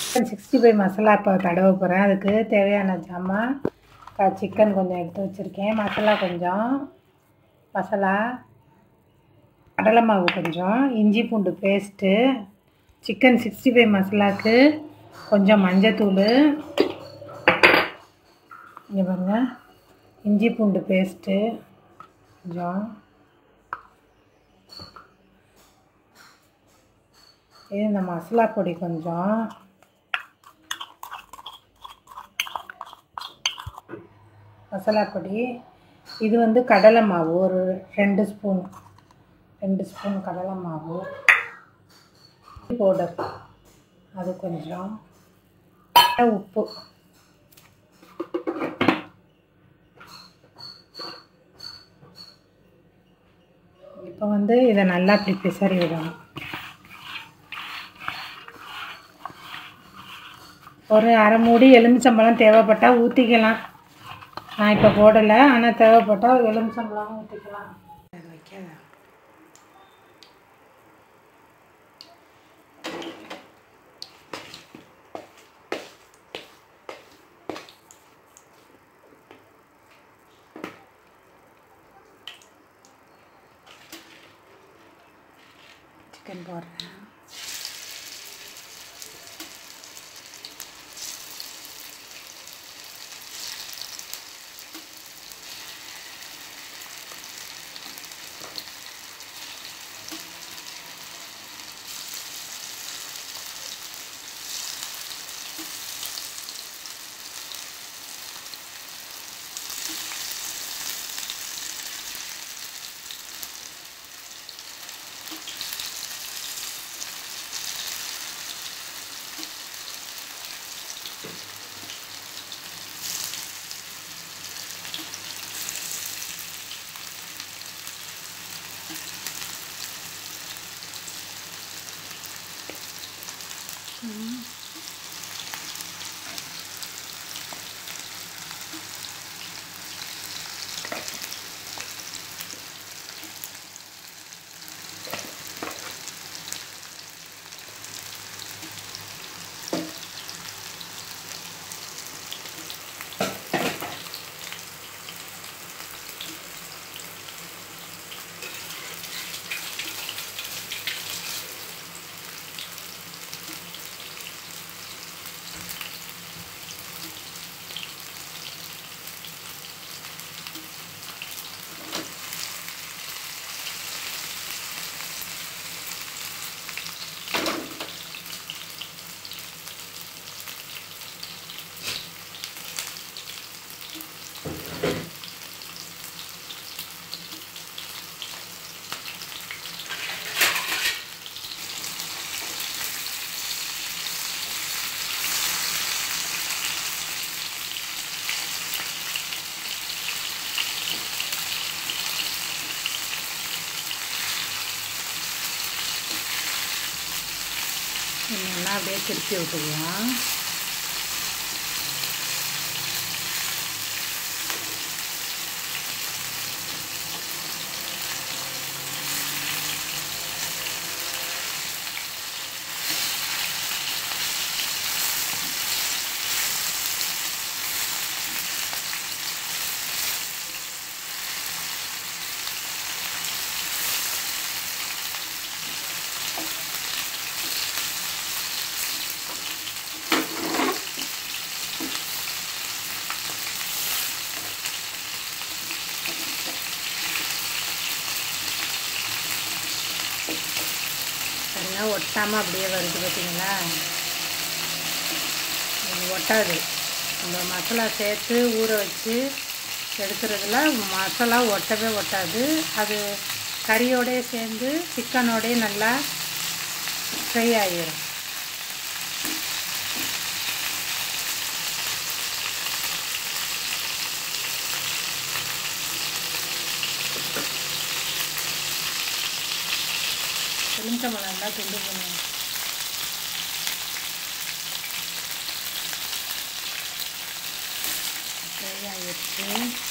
chicken sixty five masala இப்போ தடவை போகிறேன் அதுக்கு தேவையான ஜாமான் க- சிக்கன் கொஞ்சம் எடுத்து வச்சுருக்கேன் மசாலா கொஞ்சம் மசாலா கடலை மாவு கொஞ்சம் இஞ்சி பூண்டு பேஸ்ட்டு சிக்கன் சிக்ஸ்டி ஃபைவ் மசாலாவுக்கு கொஞ்சம் மஞ்சத்தூள் இங்கே பாருங்க இஞ்சி பூண்டு பேஸ்ட்டு கொஞ்சம் இது இந்த மசாலா பொடி கொஞ்சம் மசாலா பொடி இது வந்து கடலை மாவு ஒரு ரெண்டு ஸ்பூன் ரெண்டு ஸ்பூன் கடலை மாவு பவுடர் அது கொஞ்சம் உப்பு இப்போ வந்து இதை நல்லா இப்படி பிசறி விடணும் ஒரு அரை மூடி எலுமிச்சம்பழம் தேவைப்பட்டால் ஊற்றிக்கலாம் நான் இப்போ போடலை ஆனால் தேவைப்பட்டால் எலுமிச்சம்பழம் ஊற்றிக்கலாம் அது வைக்காத சிக்கன் போடுறேன் நல்லா அப்படியே திருப்பி விட்டுக்கலாம் சரிங்க ஒட்டாமல் அப்படியே வருது பார்த்தீங்களா இது ஒட்டாது நம்ம மசாலா சேர்த்து ஊற வச்சு எடுக்கிறதுல மசாலா ஒட்டவே ஒட்டாது அது கறியோடயே சேர்ந்து சிக்கனோடயே நல்லா ஃப்ரை ஆகிடும் எலுமிச்சம்பழம் நல்லா துண்டு பண்ணுவோம் ஃப்ரை ஆகிடுச்சு